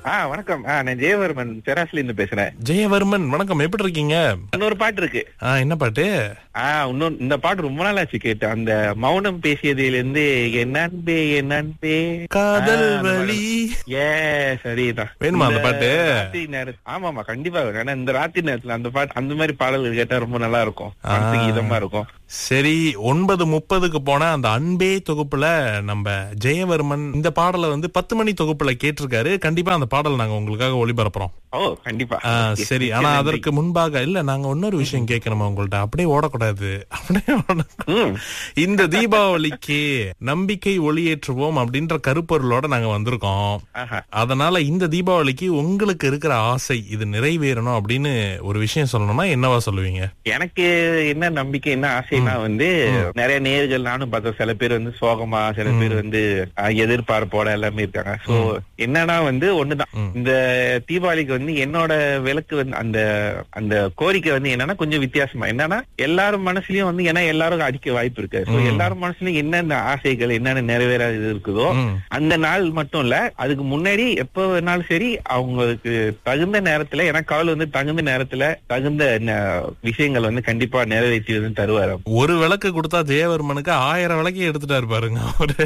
ஆ வணக்கம் ஆ நான் ஜெயவர்மன் தெராஸ்ல இருந்து பேசுறேன் ஜெயவர்மன் வணக்கம் எப்படி இருக்கீங்க இன்னொரு பாட்டு இருக்கு ஆ, என்ன பாட்டு ஆ இன்னொரு இந்த பாட்டு ரொம்ப நாள் ஆச்சு கேட்டு அந்த மௌனம் பேசியதில இருந்து என் அன்பே என் அன்பே காதல் ஆ, அந்த வலி ஏ சரிதான் வேணுமா அந்த இந்த பாட்டு? ராத்திரி நேரத்து ஆமாமா கண்டிப்பா வேணும் ஏன்னா இந்த ராத்திரி நேரத்துல அந்த பாட்டு அந்த மாதிரி பாடல்கள் கேட்டா ரொம்ப நல்லா இருக்கும் ஆ. மனசுக்கு இதமா இருக்கும் சரி ஒன்பது முப்பதுக்கு போன அந்த அன்பே தொகுப்புல நம்ம ஜெயவர்மன் இந்த பாடலை வந்து பத்து மணி தொகுப்புல கேட்டிருக்காரு கண்டிப்பா அந்த பாடல் நாங்க உங்களுக்காக ஒளிபரப்புறோம் ஓ கண்டிப்பா ஆ, Okay. சரி மிக்க ஆனா நன்றி. அதற்கு முன்பாக இல்ல நாங்க இன்னொரு விஷயம் கேட்கணுமா உங்கள்ட்ட அப்படியே ஓடக்கூடாது அப்படியே ஓட- ம். இந்த தீபாவளிக்கு நம்பிக்கை ஒளியேற்றுவோம் அப்படின்ற கருப்பொருளோட நாங்க வந்திருக்கோம் ஆஹா. அதனால இந்த தீபாவளிக்கு உங்களுக்கு இருக்கிற ஆசை இது நிறைவேறணும் அப்படின்னு ஒரு விஷயம் சொல்லணும்னா என்னவா சொல்லுவீங்க எனக்கு என்ன நம்பிக்கை என்ன ஆசைனா வந்து நிறைய நேர்கள் நானும் பார்த்தேன் சில பேர் வந்து சோகமா சில பேர் வந்து அஹ், எதிர்பார்ப்போட எல்லாமே இருக்காங்க சோ என்னன்னா வந்து ஒண்ணுதான் இந்த தீபாவளிக்கு வந்து என்னோட விளக்கு வந்து அந்த அந்த கோரிக்கை வந்து என்னன்னா கொஞ்சம் வித்தியாசமா என்னன்னா எல்லாரும் மனசுலயும் வந்து ஏன்னா எல்லாரும் அடிக்க வாய்ப்பு இருக்கு சோ எல்லாரும் மனசுலயும் என்னென்ன ஆசைகள் என்னென்ன நிறைவேறாது இருக்குதோ ம். அந்த நாள் மட்டும் இல்ல அதுக்கு முன்னாடி எப்ப வேணாலும் சரி அவங்களுக்கு தகுந்த நேரத்துல எனக்கு அவள் வந்து தகுந்த நேரத்துல தகுந்த ந- விஷயங்கள் வந்து கண்டிப்பா நிறைவேற்றி வந்து தருவாரு ஒரு விளக்கு கொடுத்தா ஜெயவர்மனுக்கு ஆயிரம் விளக்கே எடுத்துட்டாரு பாருங்க அவரு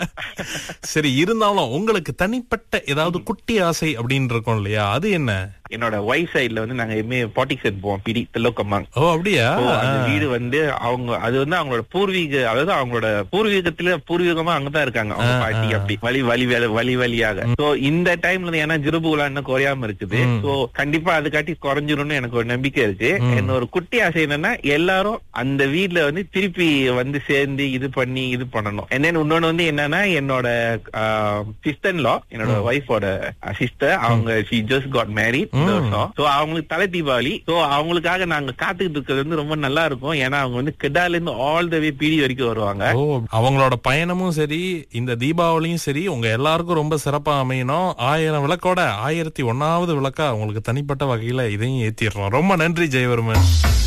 சரி இருந்தாலும் உங்களுக்கு தனிப்பட்ட ஏதாவது குட்டி ஆசை அப்படின்னு இருக்கும் இல்லையா அது என்ன என்னோட ஒய்ஃப் சைடுல வந்து நாங்க எப்பவுமே பாட்டிக் செட் போவோம் பிடி தில்லோக்கம்மாங் ஓ அப்படியா So, அந்த வீடு வந்து அவங்க அது வந்து அவங்களோட பூர்வீக அதாவது அவங்களோட பூர்வீகத்துல பூர்வீகமா அங்கதான் இருக்காங்க அவங்க ஆ, பாட்டி ஆ. அப்படி வழி வழி வழி- வழி வழியாக சோ இந்த டைம்ல வந்து ஏன்னா ஜிருபுலா இன்னும் குறையாம இருக்குது ம். சோ கண்டிப்பா அது காட்டி குறைஞ்சிரும்னு எனக்கு ஒரு நம்பிக்கை இருக்கு ம். என்னோட குட்டி ஆசை என்னன்னா எல்லாரும் அந்த வீட்ல வந்து திருப்பி வந்து சேர்ந்து இது பண்ணி இது பண்ணணும் and then இன்னொன்னு வந்து என்னன்னா என்னோட சிஸ்டர் லா என்னோட ஒய்ஃபோட சிஸ்டர் அவங்க she just got married இந்த ம். வருஷம் சோ அவங்களுக்கு தலை தீபாவளி சோ அவங்களுக்காக நாங்க காத்துக்கிட்டு இருக்கிறது வந்து ரொம்ப நல்லா இருக்கும் ஏன்னா அவங்க வந்து கெடால இருந்து ஆல் த வே பிடி வரைக்கும் வருவாங்க ஓ அவங்களோட பயணமும் சரி இந்த தீபாவளியும் சரி உங்க எல்லாருக்கும் ரொம்ப சிறப்பா அமையணும் ஆயிரம் விளக்கோட ஆயிரத்தி ஒன்னாவது விளக்கா உங்களுக்கு தனிப்பட்ட வகையில இதையும் ஏத்திடுறோம் ரொம்ப நன்றி ஜெயவர்மன்